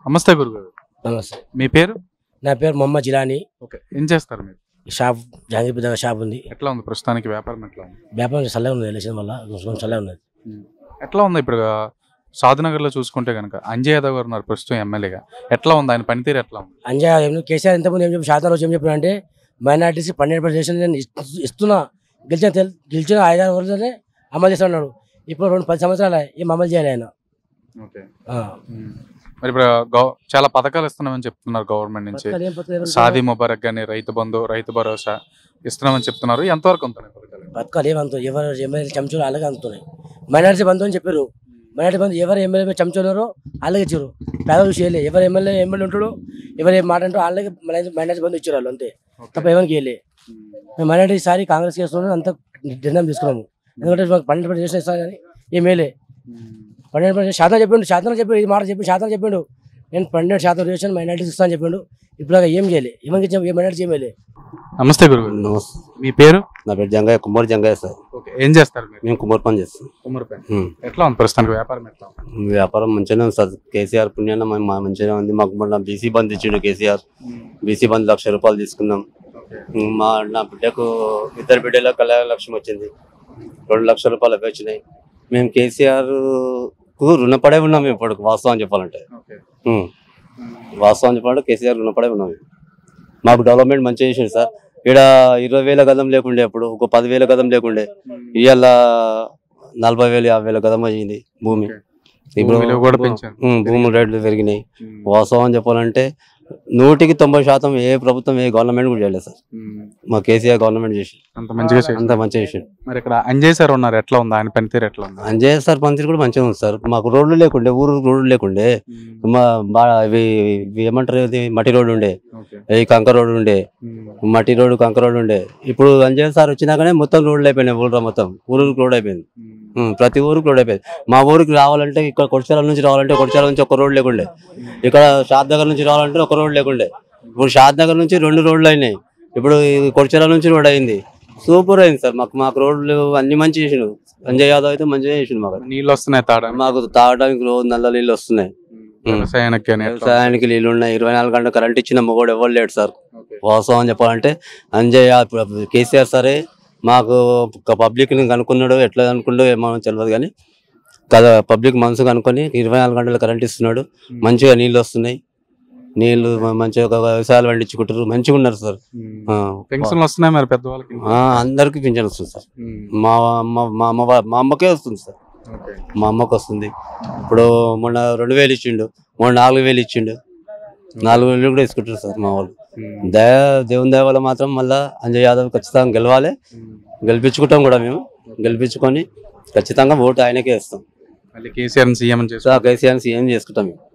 నమస్తే గురుగారు నమస్తే మీ పేరు నా పేరు మొహమ్మద్ జిలానీ ఓకే ఏం చేస్తారు మీరు షాప్ జహాంగీర్ పెద్ద షాప్ ఉంది ఎట్లా ఉంది ప్రస్తుతానికి వ్యాపారం ఎట్లా ఉంది వ్యాపారం చల్లగా ఉంది ఎలక్షన్ వల్ల కొంచెం చల్లగా ఉన్నది ఎట్లా ఉంది ఇప్పుడు సాధునగర్ లో చూసుకుంటే కనుక అంజయ్ యాదవ్ గారు ఉన్నారు ప్రస్తుతం ఎమ్మెల్యేగా ఎట్లా ఉంది ఆయన పనితీరు ఎట్లా ఉంది అంజయ్ ఏం కేసీఆర్ ఇంతకుముందు ఏం చెప్పి శాతం రోజు ఏం చెప్పిన అంటే మైనార్టీస్ పన్నెండు పర్సెంట్ నేను ఇస్తు- ఇస్తున్నా గెలిచిన తెల్- గెలిచిన ఐదారు రోజులనే అమలు చేస్తున్నాడు ఇప్పుడు రెండు పది సంవత్సరాలు ఏం అమలు చేయాలి ఆయన ఓకే ఆ. మరి ఇప్పుడు గవ- చాలా పథకాలు ఇస్తున్నామని చెప్తున్నారు గవర్నమెంట్ నుంచి పథకాలు ఏం పథకాలు ఏం షాదీ ముబారక్ కానీ రైతు బంధు రైతు భరోసా ఇస్తున్నామని చెప్తున్నారు ఎంతవరకు ఉంటున్నాయి పథకాలు పథకాలు ఏమంతా ఎవరు ఎమ్మెల్యే చెంచులు అలాగే అందుతున్నాయి మైనార్టీ బంధు అని చెప్పారు మైనార్టీ బంధు ఎవరు ఎమ్మెల్యే చెంచున్నారో అలాగే ఇచ్చారు పేదలు చేయలే ఎవరు ఎమ్మెల్యే ఎమ్మెల్యే ఉంటాడో ఎవరు ఏం మాట అంటారో అలాగే మైనార్టీ బంధు ఇచ్చారు వాళ్ళు అంతే తప్ప ఎవరికి వెళ్ళే మేము మైనార్టీ ఈసారి కాంగ్రెస్ చేస్తున్నాం అంత నిర్ణయం తీసుకున్నాము ఎందుకంటే మాకు పన్నెండు పర్సెంట్ చేసిన ఇస్తాను కానీ ఏం మేలే పన్నెండు పర్సెంట్ శాతం చెప్పిండు శాతం చెప్పిండు ఈ మాట చెప్పి శాతం చెప్పిండు నేను పన్నెండు శాతం రిజర్వేషన్ మైనార్టీస్ ఇస్తాను చెప్పిండు ఇప్పుడు దాకా ఏం చేయలే ఏమని ఏ మైనార్టీ చేయలే నమస్తే గురుగారు నమస్తే మీ పేరు నా పేరు జంగయ్య కుమార్ జంగయ్య సార్ ఓకే ఏం చేస్తారు మీరు మేము కుమార్ పని చేస్తాం కుమ్మరిపేట ఉమ్. ఎట్లా ఉంది ప్రస్తుతానికి వ్యాపారం ఎట్లా ఉంది వ్యాపారం మంచిగానే ఉంది సార్ కేసీఆర్ పుణ్యాన మా- మా మంచిగానే ఉంది మాకు మొన్న బీసీ బంద్ ఇచ్చిండు కేసీఆర్ బీసీ బంద్ లక్ష రూపాయలు తీసుకున్నాం ఉమ్, మా నా బిడ్డకు ఇద్దరు బిడ్డల కళ్యాణ లక్ష్యం వచ్చింది రెండు లక్షల రూపాయలు అవి వచ్చినాయి మేము కేసీఆర్ కు రుణపడే ఉన్నాం ఇప్పుడు వాస్తవం చెప్పాలంటే ఓకే ఉమ్. వాస్తవం చెప్పాలంటే కేసీఆర్ రుణపడే ఉన్నాం మాకు డెవలప్మెంట్ మంచిగా చేసిండు సార్ ఇక్కడ ఇరవై వేల గదం లేకుండే అప్పుడు ఒక పదివేల గదం లేకుండే ఇవాళ నలభై వేలు యాభై వేల గదం అయ్యింది భూమి భూమి విలువ కూడా పెంచారు. ఉమ్, భూమి రేట్లు పెరిగినాయి వాస్తవం చెప్పాలంటే నూటికి తొంభై శాతం ఏ ప్రభుత్వం ఏ గవర్నమెంట్ కూడా చేయలేదు సార్ మా కేసీఆర్ గవర్నమెంట్ చేసి అంత మంచిగా చేశారు. అంత మంచిగా చేసి మరి ఇక్కడ అంజయ్ సార్ ఉన్నారు ఎట్లా ఉంది ఆయన పనితీరు ఎట్లా ఉంది అంజయ్ సార్ పంతిరి కూడా మంచిగా ఉంది సార్ మాకు రోడ్లు లేకుండే ఊరు రోడ్లు లేకుండే మా బా- ఇవి ఇవి ఏమంటారు ఇది మట్టి రోడ్డు ఉండే ఓకే ఈ కంకర రోడ్డు ఉండే మట్టి రోడ్డు కంకర రోడ్డు ఉండే ఇప్పుడు అంజయ్ సార్ వచ్చినాకనే మొత్తం రోడ్లు అయిపోయినాయి ఊళ్ళో మొత్తం ఊరికి రోడ్ అయిపోయింది ఉమ్, ప్రతి ఊరికి రోడ్ అయిపోయింది మా ఊరికి రావాలంటే ఇక్కడ కొడిచాల నుంచి రావాలంటే కొడిచాల నుంచి ఒక రోడ్ లేకుండే ఇక్కడ షాద్ నగర్ నుంచి రావాలంటే ఒక రోడ్ లేకుండే ఇప్పుడు షాద్ నగర్ నుంచి రెండు రోడ్లు అయినాయి ఇప్పుడు ఈ కొడిచాల నుంచి రోడ్ అయింది సూపర్ అయింది సార్ మాకు మాకు రోడ్లు అన్ని మంచి చేసిండు సంజయ్ యాదవ్ అయితే మంచిగా చేసిండు మాకు నీళ్ళు వస్తున్నాయి తాడా మాకు తాగడానికి రోజు నల్ల నీళ్ళు వస్తున్నాయి వ్యవసాయానికి కానీ ఎట్లా? వ్యవసాయానికి నీళ్ళు ఉన్నాయి ఇరవై నాలుగు గంటలు కరెంట్ ఇచ్చిన మొగోడు ఎవరు లేడు సార్ ఓకే. వాస్తవం చెప్పాలంటే అంజయ్ ఇప్పుడు కేసీఆర్ సరే మాకు పబ్లిక్ ని కనుక్కున్నాడు ఎట్లా అనుకున్నాడో ఏమో తెలియదు కానీ కదా పబ్లిక్ మనసు కనుక్కొని ఇరవై నాలుగు గంటలు కరెంట్ ఇస్తున్నాడు మంచిగా నీళ్ళు వస్తున్నాయి నీళ్లు మ- మంచిగా ఒక వ్యవసాయాలు పండించుకుంటారు మంచిగా ఉన్నారు సార్ ఆ, పెన్షన్లు వస్తున్నాయి మరి పెద్దవాళ్ళకి ఆ, అందరికీ పింఛన్ వస్తుంది సార్ ఉమ్. మా అమ్మ మా అమ్మ వా- మా అమ్మకే వస్తుంది సార్ ఓకే. మా అమ్మకు వస్తుంది ఇప్పుడు మొన్న రెండు వేలు ఇచ్చిండు మొన్న నాలుగు వేలు ఇచ్చిండు నాలుగు వేలు కూడా ఇసుకుంటారు సార్ మా వాళ్ళు ఉమ్. దయ దేవుని దయ వల్ల మాత్రం మళ్ళా అంజయ్ యాదవ్ ఖచ్చితంగా గెలవాలి ఉమ్. గెలిపించుకుంటాం కూడా మేము గెలిపించుకొని ఖచ్చితంగా ఓటు ఆయనకే ఇస్తాం మళ్ళీ కేసీఆర్ సీఎం చేసి సో కేసీఆర్ సీఎం చేసుకుంటాం మేము